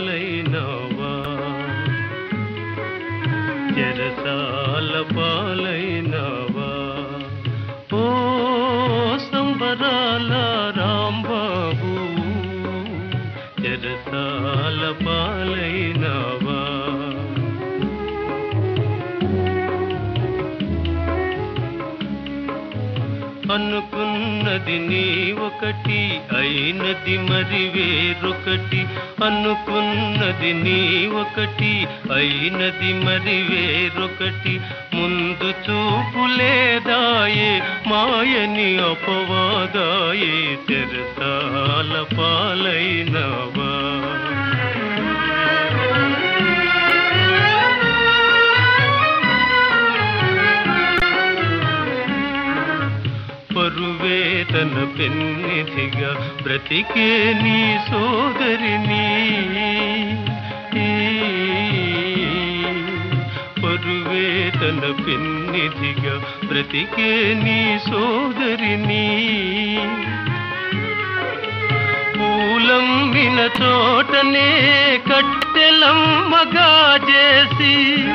పాలైనవా చెరసాల పాలైనవా ఓ సంబరాల రాంబాబు చెరసాల పాలైనవా అనుకున్నది నీ ఒకటి అయినది మరి వేరొకటి అనుకున్నది నీ ఒకటి అయినది మరి వేరొకటి ముందు చూపు లేదాయే మాయని అపవాదాయే చెరసాల పాలైనవా పరువేతన పెన్నిధిగా బ్రతికే నీ సోదరిని పరువేతన పెన్నిధిగా బ్రతికే నీ సోదరిని పూలమ్మిన చోటనే కట్టెలమ్మగా చేసి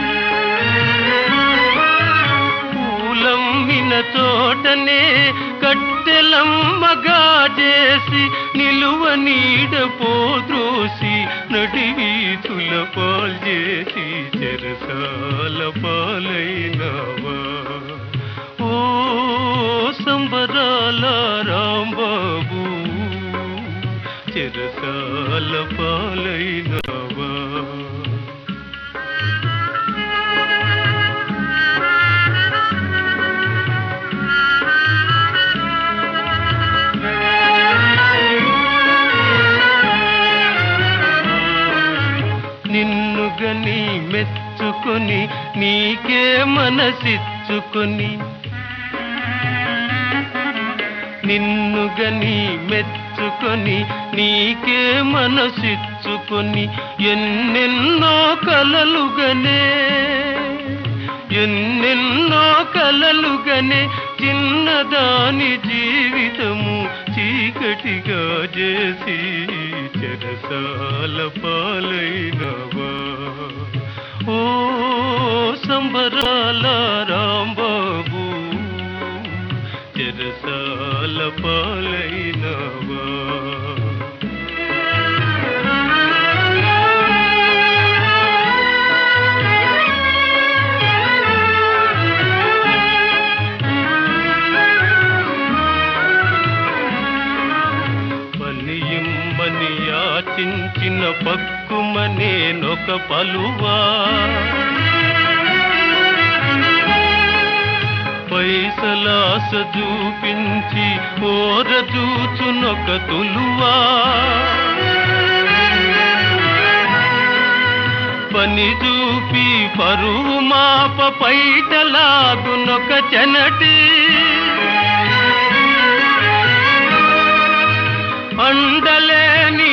పూలమ్మిన చోటనే కట్టెలమ్మగా చేసి నిలువ నీడ పోద్రోసి నడివీధుల పాల్చేసి చెరసాల పాలైనవా ఓ సంబరాల రాంబాబు చెరసాల పాలైనవా నిన్ను గని మెచ్చుకొని నీకే మనసిచ్చుకొని నిన్ను గని మెచ్చుకొని నీకే మనసిచ్చుకొని ఎన్నెన్నో కలలుగనే ఎన్నెన్నో కలలుగనే చిన్నదాని జీవితము చీకటిగా చేసి చెరసాల పాలైనవా ఓ సంబరాల రాంబాబు చెరసాల పాలైనవా పనియుమ్మని యాచించిన పక్కుమనేనొక పలువా పైసలాస చూపించి ఓర చూచునొక తులువా పని చూపి పరువు మాప పైటలాగునొక చెనటి అండలేని